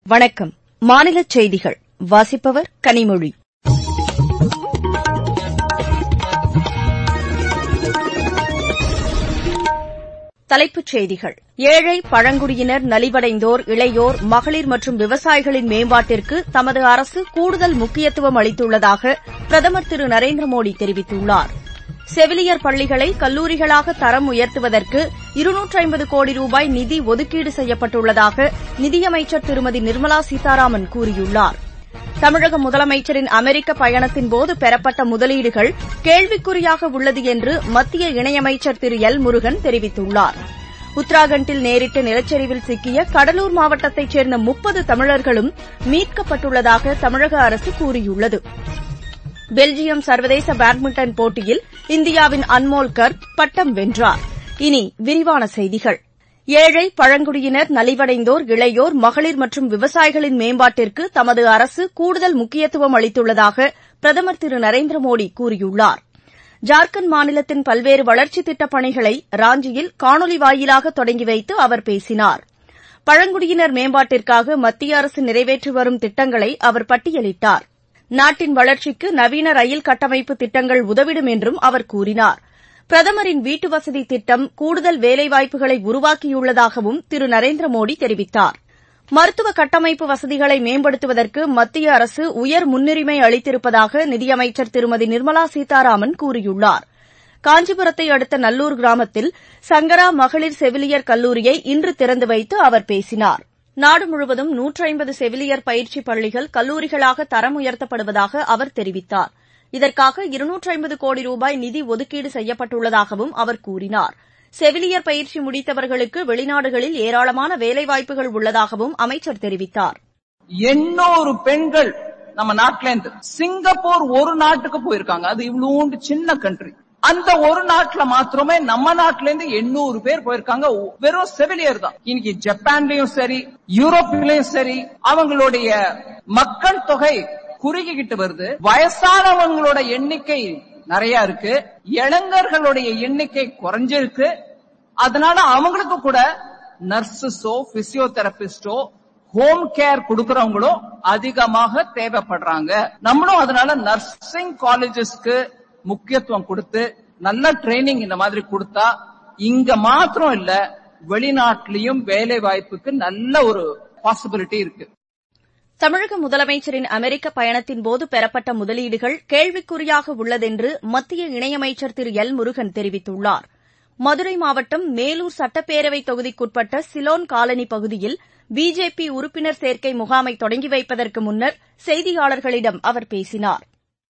வணக்கம் மாநிலச் செய்திகள் வாசிப்பவர் கனிமொழி தலைப்புச் செய்திகள் ஏழை பழங்குடியினர் நலிவடைந்தோர் இளையோர் மகளிர் மற்றும் விவசாயிகளின் மேம்பாட்டிற்கு தமது அரசு கூடுதல் முக்கியத்துவம் அளித்துள்ளதாக பிரதமர் திரு நரேந்திர மோடி தெரிவித்துள்ளார் செவிலியர் பள்ளிகளை கல்லூரிகளாக தரம் உயர்த்துவதற்கு இருநூற்று ஐம்பது கோடி ரூபாய் நிதி ஒதுக்கீடு செய்யப்பட்டுள்ளதாக நிதியமைச்சர் திருமதி நிர்மலா சீதாராமன் கூறியுள்ளார் தமிழக முதலமைச்சரின் அமெரிக்க பயணத்தின்போது பெறப்பட்ட முதலீடுகள் கேள்விக்குறியாக உள்ளது என்று மத்திய இணையமைச்சர் திரு எல் முருகன் தெரிவித்துள்ளார் உத்தராகண்டில் நேரிட்ட நிலச்சரிவில் சிக்கிய கடலூர் மாவட்டத்தைச் சேர்ந்த முப்பது தமிழர்களும் மீட்கப்பட்டுள்ளதாக தமிழக அரசு கூறியுள்ளது பெல்ஜியம் சர்வதேச பேட்மிண்டன் போட்டியில் இந்தியாவின் அன்மோல் கர்ப் பட்டம் வென்றார் இனி விரிவான செய்திகள் ஏழை பழங்குடியினர் நலிவடைந்தோர் இளையோர் மகளிர் மற்றும் விவசாயிகளின் மேம்பாட்டிற்கு தமது அரசு கூடுதல் முக்கியத்துவம் அளித்துள்ளதாக பிரதமர் திரு நரேந்திர மோடி கூறியுள்ளார் ஜார்க்கண்ட் மாநிலத்தின் பல்வேறு வளர்ச்சித் திட்டப் பணிகளை ராஞ்சியில் காணொலி வாயிலாக தொடங்கி வைத்து அவர் பேசினார் பழங்குடியினர் மேம்பாட்டிற்காக மத்திய அரசு நிறைவேற்றி வரும் திட்டங்களை அவர் பட்டியலிட்டார் நாட்டின் வளர்ச்சிக்கு நவீன ரயில் கட்டமைப்பு திட்டங்கள் உதவிடும் என்றும் அவர் கூறினார் பிரதமரின் வீட்டுவசதி திட்டம் கூடுதல் வேலைவாய்ப்புகளை உருவாக்கியுள்ளதாகவும் திரு நரேந்திர மோடி தெரிவித்தார் மருத்துவ கட்டமைப்பு வசதிகளை மேம்படுத்துவதற்கு மத்திய அரசு உயர் முன்னுரிமை அளித்திருப்பதாக நிதியமைச்சர் திருமதி நிர்மலா சீதாராமன் கூறியுள்ளார் காஞ்சிபுரத்தை அடுத்த நல்லூர் கிராமத்தில் சங்கரா மகளிர் செவிலியர் கல்லூரியை இன்று திறந்து வைத்து அவர் பேசினார் நாடு முழுவதும் நூற்று ஐம்பது செவிலியர் பயிற்சி பள்ளிகள் கல்லூரிகளாக தரம் உயர்த்தப்படுவதாக அவர் தெரிவித்தார் இதற்காக இருநூற்று ஐம்பது கோடி ரூபாய் நிதி ஒதுக்கீடு செய்யப்பட்டுள்ளதாகவும் அவர் கூறினார் செவிலியர் பயிற்சி முடித்தவர்களுக்கு வெளிநாடுகளில் ஏராளமான வேலைவாய்ப்புகள் உள்ளதாகவும் அமைச்சர் தெரிவித்தார் எண்ணூறு பெண்கள் நம்ம நாட்டுல இருந்து சிங்கப்பூர் ஒரு நாட்டுக்கு போயிருக்காங்க அது இவ்வளோண்டு சின்ன கண்ட்ரி அந்த ஒரு நாட்டுல மாத்திரமே நம்ம நாட்டுல இருந்து எண்ணூறு பேர் போயிருக்காங்க வெறும் செவிலியர் தான் இன்னைக்கு ஜப்பான்லயும் சரி யூரோப்லயும் சரி அவங்களுடைய மக்கள் தொகை குறுகிக்கிட்டு வருது வயசானவங்களோட எண்ணிக்கை நிறைய இருக்கு இளைஞர்களுடைய எண்ணிக்கை குறைஞ்சிருக்கு அதனால அவங்களுக்கு கூட நர்சஸோ பிசியோதெரபிஸ்டோ ஹோம் கேர் கொடுக்கறவங்களும் அதிகமாக தேவைப்படுறாங்க நம்மளும் அதனால நர்சிங் காலேஜஸ்க்கு முக்கியத்துவம் கொடுத்து நல்ல ட்ரைனிங் இந்த மாதிரி கொடுத்தா இங்க மாத்திரம் இல்ல வெளிநாட்டிலையும் வேலை வாய்ப்புக்கு நல்ல ஒரு பாசிபிலிட்டி இருக்கு தமிழக முதலமைச்சரின் அமெரிக்க பயணத்தின்போது பெறப்பட்ட முதலீடுகள் கேள்விக்குறியாக உள்ளதென்று மத்திய இணையமைச்சர் திரு எல் முருகன் தெரிவித்துள்ளார் மதுரை மாவட்டம் மேலூர் சட்டப்பேரவை தொகுதிக்குட்பட்ட சிலோன் காலனி பகுதியில் பிஜேபி உறுப்பினர் சேர்க்கை முகாமை தொடங்கி வைப்பதற்கு முன்னர் செய்தியாளர்களிடம் அவர் பேசினார்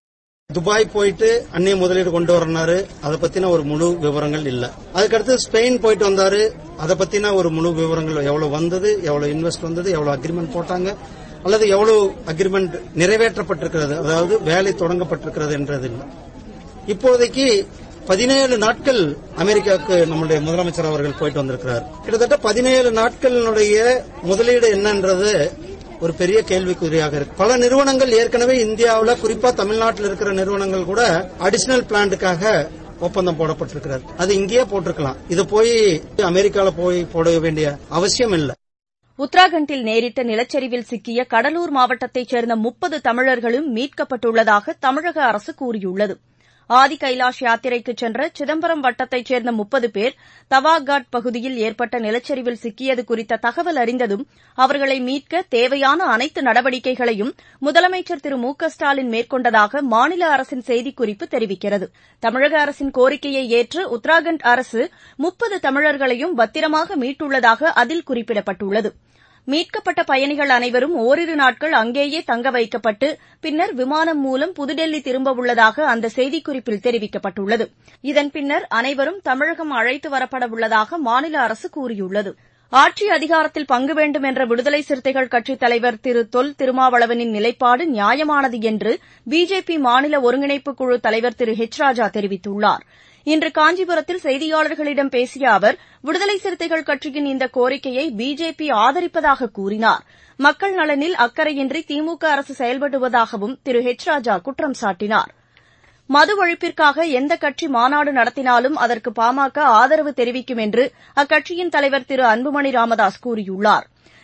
துபாய் போயிட்டு அந்நிய முதலீடு கொண்டு வரனாரு அதை பத்தின ஒரு முழு விவரங்கள் இல்ல அதுக்கடுத்து ஸ்பெயின் போயிட்டு வந்தாரு அதை பத்தின ஒரு முழு விவரங்கள் எவ்வளவு வந்தது எவ்வளவு இன்வெஸ்ட் வந்தது எவ்வளவு அக்ரிமெண்ட் போட்டாங்க அல்லது எவ்வளவு அக்ரிமெண்ட் நிறைவேற்றப்பட்டிருக்கிறது அதாவது வேலை தொடங்கப்பட்டிருக்கிறது என்றது இல்லை இப்போதைக்கு பதினேழு நாட்கள் அமெரிக்காவுக்கு நம்முடைய முதலமைச்சர் அவர்கள் போயிட்டு வந்திருக்கிறார் கிட்டத்தட்ட பதினேழு நாட்களினுடைய முதலீடு என்னன்றது ஒரு பெரிய கேள்விக்குறியாக இருக்கு பல நிறுவனங்கள் ஏற்கனவே இந்தியாவில் குறிப்பா தமிழ்நாட்டில் இருக்கிற நிறுவனங்கள் கூட அடிஷனல் பிளான்ட்டுக்காக ஒப்பந்தம் போடப்பட்டிருக்கிறது அது இங்கேயே போட்டிருக்கலாம் இது போய் அமெரிக்கால போய் போட வேண்டிய அவசியம் இல்லை உத்தராகண்டில் நேரிட்ட நிலச்சரிவில் சிக்கிய கடலூர் மாவட்டத்தைச் சேர்ந்த முப்பது தமிழர்களும் மீட்கப்பட்டுள்ளதாக தமிழக அரசு கூறியுள்ளது ஆதி கைலாஷ் யாத்திரைக்கு சென்ற சிதம்பரம் வட்டத்தைச் சேர்ந்த முப்பது பேர் தவாகாட் பகுதியில் ஏற்பட்ட நிலச்சரிவில் சிக்கியது குறித்த தகவல் அறிந்ததும் அவர்களை மீட்க தேவையான அனைத்து நடவடிக்கைகளையும் முதலமைச்சர் திரு மு க ஸ்டாலின் மேற்கொண்டதாக மாநில அரசின் செய்திக்குறிப்பு தெரிவிக்கிறது தமிழக அரசின் கோரிக்கையை ஏற்று உத்தராகண்ட் அரசு முப்பது தமிழர்களையும் பத்திரமாக மீட்டுள்ளதாக அதில் குறிப்பிடப்பட்டுள்ளது மீட்கப்பட்ட பயணிகள் அனைவரும் ஓரிரு நாட்கள் அங்கேயே தங்க வைக்கப்பட்டு பின்னர் விமானம் மூலம் புதுடெல்லி திரும்ப உள்ளதாக அந்த செய்திக்குறிப்பில் தெரிவிக்கப்பட்டுள்ளது இதன் பின்னர் அனைவரும் தமிழகம் அழைத்து வரப்பட உள்ளதாக மாநில அரசு கூறியுள்ளது ஆட்சி அதிகாரத்தில் பங்கு வேண்டும் என்ற விடுதலை சிறுத்தைகள் கட்சித் தலைவர் திரு தொல் திருமாவளவனின் நிலைப்பாடு நியாயமானது என்று பிஜேபி மாநில ஒருங்கிணைப்பு குழு தலைவர் திரு ஹெச் ராஜா தெரிவித்துள்ளார் இன்று காஞ்சிபுரத்தில் செய்தியாளர்களிடம் பேசிய அவர் விடுதலை சிறுத்தைகள் கட்சியின் இந்த கோரிக்கையை பிஜேபி ஆதரிப்பதாக கூறினார் மக்கள் நலனில் அக்கறையின்றி திமுக அரசு செயல்படுவதாகவும் திரு ஹெச் ராஜா குற்றம் சாட்டினார் மது ஒழிப்பிற்காக எந்த கட்சி மாநாடு நடத்தினாலும் அதற்கு பாமக ஆதரவு தெரிவிக்கும் என்று அக்கட்சியின் தலைவர் திரு அன்புமணி ராமதாஸ் கூறியுள்ளார்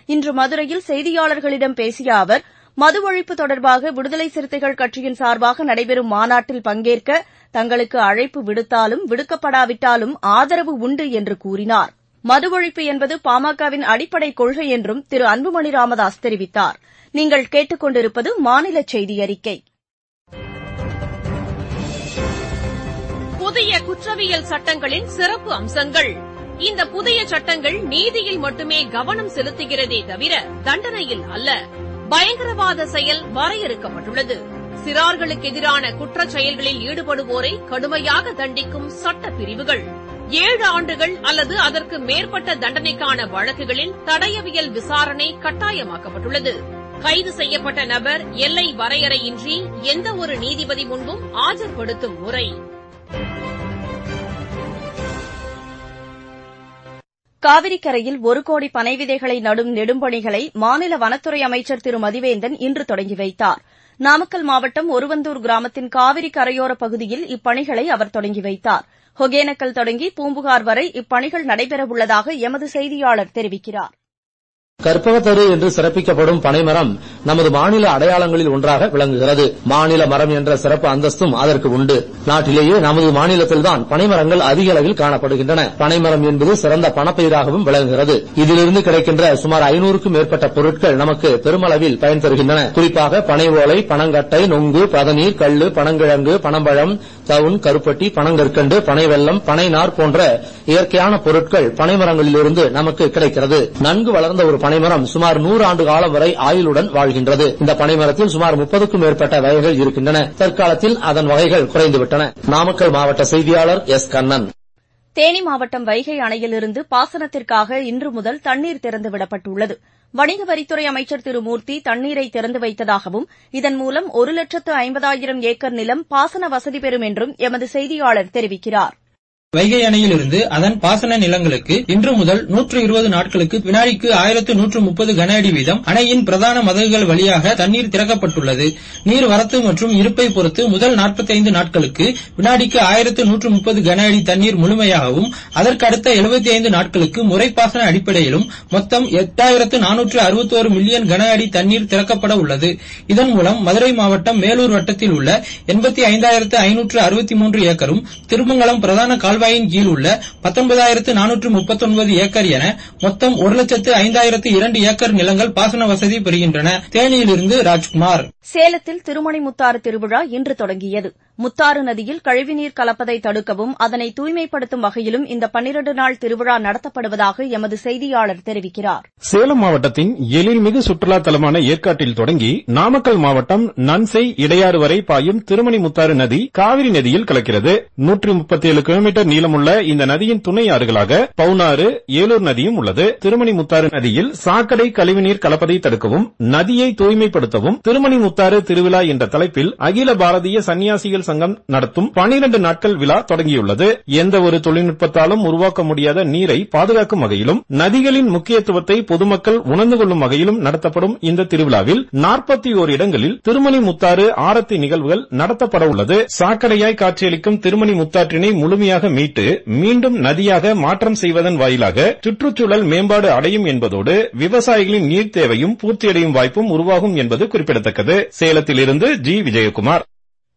இன்று மதுரையில் செய்தியாளர்களிடம் பேசிய அவர் மது ஒழிப்பு தொடர்பாக விடுதலை சிறுத்தைகள் கட்சியின் சார்பாக நடைபெறும் மாநாட்டில் பங்கேற்க தங்களுக்கு அழைப்பு விடுத்தாலும் விடுக்கப்படாவிட்டாலும் ஆதரவு உண்டு என்று கூறினார் மது ஒழிப்பு என்பது பாமகவின் அடிப்படை கொள்கை என்றும் திரு அன்புமணி ராமதாஸ் தெரிவித்தார் நீங்கள் கேட்டுக் கொண்டிருப்பது மாநில செய்தி அறிக்கை புதிய குற்றவியல் சட்டங்களின் சிறப்பு அம்சங்கள் இந்த புதிய சட்டங்கள் நீதியில் மட்டுமே கவனம் செலுத்துகிறதே தவிர தண்டனையில் அல்ல பயங்கரவாத செயல் வரையறுக்கப்பட்டுள்ளது சிறார்களுக்கு எதிரான குற்றச் செயல்களில் ஈடுபடுவோரை கடுமையாக தண்டிக்கும் சட்ட பிரிவுகள் ஏழு ஆண்டுகள் அல்லது அதற்கு மேற்பட்ட தண்டனைக்கான வழக்குகளில் தடயவியல் விசாரணை கட்டாயமாக்கப்பட்டுள்ளது கைது செய்யப்பட்ட நபர் எல்லை வரையறையின்றி எந்த ஒரு நீதிபதி முன்பும் ஆஜர்படுத்தும் முறை காவிரி கரையில் ஒரு கோடி பனை விதைகளை நடும் நெடும்பணிகளை மாநில வனத்துறை அமைச்சர் திரு மதிவேந்தன் இன்று தொடங்கி வைத்தார் நாமக்கல் மாவட்டம் ஒருவந்தூர் கிராமத்தின் காவிரி கரையோர பகுதியில் இப்பணிகளை அவர் தொடங்கி வைத்தார் ஒகேனக்கல் தொடங்கி பூம்புகார் வரை இப்பணிகள் நடைபெறவுள்ளதாக எமது செய்தியாளர் தெரிவிக்கிறார் கற்பகத்தரு என்று சிறப்பிக்கப்படும் பனைமரம் நமது மாநில அடையாளங்களில் ஒன்றாக விளங்குகிறது மாநில மரம் என்ற சிறப்பு அந்தஸ்தும் அதற்கு உண்டு நாட்டிலேயே நமது மாநிலத்தில்தான் பனைமரங்கள் அதிக அளவில் காணப்படுகின்றன பனைமரம் என்பது சிறந்த பணப்பயிராகவும் விளங்குகிறது இதிலிருந்து கிடைக்கின்ற சுமார் ஐநூறுக்கும் மேற்பட்ட பொருட்கள் நமக்கு பெருமளவில் பயன் தருகின்றன குறிப்பாக பனை ஓலை பனங்கட்டை நொங்கு பதநீர் கள்ளு பனங்கிழங்கு பனம்பழம் தவுன் கருப்பட்டி பனங்கற்கண்டு பனை வெல்லம் பனை நார் போன்ற இயற்கையான பொருட்கள் பனைமரங்களிலிருந்து நமக்கு கிடைக்கிறது நன்கு வளர்ந்த ஒரு பனைமரம் சுமார் நூறு ஆண்டு காலம் வரை ஆயுளுடன் வாழ்கின்றது இந்த பனைமரத்தில் சுமார் முப்பதுக்கும் மேற்பட்ட வகைகள் இருக்கின்றன தற்காலத்தில் அதன் வகைகள் குறைந்துவிட்டன நாமக்கல் மாவட்ட செய்தியாளர் எஸ் கண்ணன் தேனி மாவட்டம் வைகை அணையிலிருந்து பாசனத்திற்காக இன்று முதல் தண்ணீர் திறந்துவிடப்பட்டுள்ளது வணிக வரித்துறை அமைச்சர் திரு மூர்த்தி தண்ணீரை திறந்து வைத்ததாகவும் இதன் மூலம் ஒரு லட்சத்து ஐம்பதாயிரம் ஏக்கர் நிலம் பாசன வசதி பெறும் என்றும் எமது செய்தியாளர் தெரிவிக்கிறார் வைகை அணையிலிருந்து அதன் பாசன நிலங்களுக்கு இன்று முதல் நூற்று இருபது நாட்களுக்கு வினாடிக்கு ஆயிரத்து நூற்று முப்பது கன அடி வீதம் அணையின் பிரதான மதகுகள் வழியாக தண்ணீர் திறக்கப்பட்டுள்ளது நீர் வரத்து மற்றும் இருப்பை பொறுத்து முதல் நாற்பத்தைந்து நாட்களுக்கு வினாடிக்கு ஆயிரத்து நூற்று முப்பது கன அடி தண்ணீர் முழுமையாகவும் அதற்கு அடுத்த எழுபத்தி ஐந்து நாட்களுக்கு முறைப்பாசன அடிப்படையிலும் மொத்தம் எட்டாயிரத்து நானூற்று அறுபத்தோரு மில்லியன் கன அடி தண்ணீர் திறக்கப்பட உள்ளது இதன் மூலம் மதுரை மாவட்டம் மேலூர் வட்டத்தில் உள்ள எண்பத்தி ஐந்தாயிரத்து ஐநூற்று அறுபத்தி மூன்று ஏக்கரும் திருமங்கலம் பிரதான கால்வாய் கால்வாயின் கீழ் உள்ள பத்தொன்பதாயிரத்து நானூற்று முப்பத்தொன்பது ஏக்கர் என மொத்தம் ஒரு லட்சத்து ஐந்தாயிரத்து இரண்டு ஏக்கர் நிலங்கள் பாசன வசதி பெறுகின்றன தேனியிலிருந்து ராஜ்குமார் சேலத்தில் திருமணிமுத்தாறு திருவிழா இன்று தொடங்கியது முத்தாறு நதியில் கழிவுநீர் கலப்பதை தடுக்கவும் அதனை தூய்மைப்படுத்தும் வகையிலும் இந்த பன்னிரண்டு நாள் திருவிழா நடத்தப்படுவதாக எமது செய்தியாளர் தெரிவிக்கிறார் சேலம் மாவட்டத்தின் எழில்மிகு சுற்றுலா தலமான ஏற்காட்டில் தொடங்கி நாமக்கல் மாவட்டம் நன்சை இடையாறு வரை பாயும் திருமணிமுத்தாறு நதி காவிரி நதியில் கலக்கிறது நூற்றி முப்பத்தேழு கிலோமீட்டர் நீளமுள்ள இந்த நதியின் துணை ஆறுகளாக பவுனாறு ஏலூர் நதியும் உள்ளது திருமணிமுத்தாறு நதியில் சாக்கடை கழிவுநீர் கலப்பதை தடுக்கவும் நதியை தூய்மைப்படுத்தவும் திருமணிமுத்தாறு திருவிழா என்ற தலைப்பில் அகில பாரதிய சன்னியாசிகள் சங்கம் நடத்தும் பனிரண்டு நாட்கள் விழா தொடங்கியுள்ளது எந்த ஒரு தொழில்நுட்பத்தாலும் உருவாக்க முடியாத நீரை பாதுகாக்கும் வகையிலும் நதிகளின் முக்கியத்துவத்தை பொதுமக்கள் உணர்ந்து கொள்ளும் வகையிலும் நடத்தப்படும் இந்த திருவிழாவில் நாற்பத்தி ஓர் இடங்களில் திருமணி முத்தாறு ஆரத்தி நிகழ்வுகள் நடத்தப்பட உள்ளது சாக்கடையாய் காட்சியளிக்கும் திருமணி முத்தாற்றினை முழுமையாக மீட்டு மீண்டும் நதியாக மாற்றம் செய்வதன் வாயிலாக சுற்றுச்சூழல் மேம்பாடு அடையும் என்பதோடு விவசாயிகளின் நீர் தேவையும் பூர்த்தியடையும் வாய்ப்பும் உருவாகும் என்பது குறிப்பிடத்தக்கது சேலத்திலிருந்து ஜி விஜயகுமார்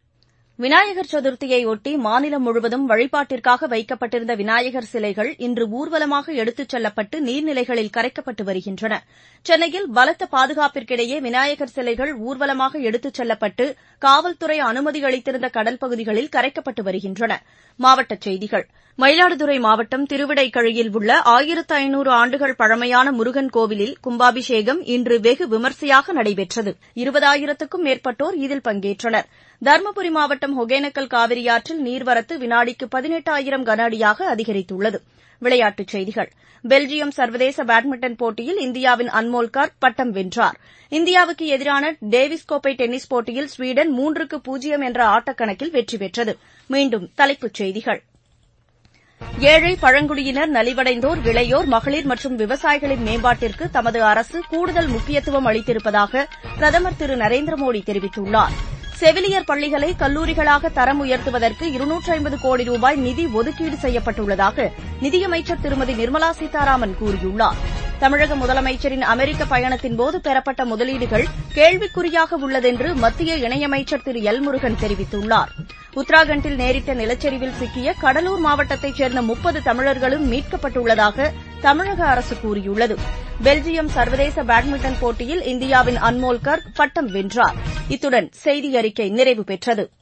விநாயகர் சதுர்த்தியை ஒட்டி மாநிலம் முழுவதும் வழிபாட்டிற்காக வைக்கப்பட்டிருந்த விநாயகர் சிலைகள் இன்று ஊர்வலமாக எடுத்துச் செல்லப்பட்டு நீர்நிலைகளில் கரைக்கப்பட்டு வருகின்றன சென்னையில் பலத்த பாதுகாப்பிற்கிடையே விநாயகர் சிலைகள் ஊர்வலமாக எடுத்துச் செல்லப்பட்டு காவல்துறை அனுமதி அளித்திருந்த கடல் பகுதிகளில் கரைக்கப்பட்டு வருகின்றன மாவட்டச் செய்திகள் மயிலாடுதுறை மாவட்டம் திருவிடைக்கழியில் உள்ள ஆயிரத்து ஐநூறு ஆண்டுகள் பழமையான முருகன் கோவிலில் கும்பாபிஷேகம் இன்று வெகு விமரிசையாக நடைபெற்றது இருபதாயிரத்துக்கும் மேற்பட்டோர் இதில் பங்கேற்றனர் தருமபுரி மாவட்டம் ஒகேனக்கல் காவிரியாற்றில் நீர்வரத்து வினாடிக்கு பதினெட்டாயிரம் கன அடியாக அதிகரித்துள்ளது விளையாட்டுச் செய்திகள் பெல்ஜியம் சர்வதேச பேட்மிண்டன் போட்டியில் இந்தியாவின் அன்மோல் கார்க் பட்டம் வென்றார் இந்தியாவுக்கு எதிரான டேவிஸ் கோப்பை டென்னிஸ் போட்டியில் ஸ்வீடன் மூன்றுக்கு பூஜ்ஜியம் என்ற ஆட்டக்கணக்கில் வெற்றி பெற்றது மீண்டும் தலைப்புச் செய்திகள் ஏழை பழங்குடியினர் நலிவடைந்தோர் இளையோர் மகளிர் மற்றும் விவசாயிகளின் மேம்பாட்டிற்கு தமது அரசு கூடுதல் முக்கியத்துவம் அளித்திருப்பதாக பிரதமர் திரு நரேந்திர மோடி தெரிவித்துள்ளார் செவிலியர் பள்ளிகளை கல்லூரிகளாக தரம் உயர்த்துவதற்கு இருநூற்று ஐம்பது கோடி ரூபாய் நிதி ஒதுக்கீடு செய்யப்பட்டுள்ளதாக நிதியமைச்சர் திருமதி நிர்மலா சீதாராமன் கூறியுள்ளார் தமிழக முதலமைச்சரின் அமெரிக்க பயணத்தின்போது பெறப்பட்ட முதலீடுகள் கேள்விக்குறியாக உள்ளதென்று மத்திய இணையமைச்சர் திரு எல் முருகன் தெரிவித்துள்ளார் உத்தராகண்டில் நேரிட்ட நிலச்சரிவில் சிக்கிய கடலூர் மாவட்டத்தைச் சேர்ந்த முப்பது தமிழர்களும் மீட்கப்பட்டுள்ளதாக தமிழக அரசு கூறியுள்ளது பெல்ஜியம் சர்வதேச பேட்மிண்டன் போட்டியில் இந்தியாவின் அன்மோல் கர்க் பட்டம் வென்றார் இத்துடன் செய்தி அறிக்கை நிறைவு பெற்றது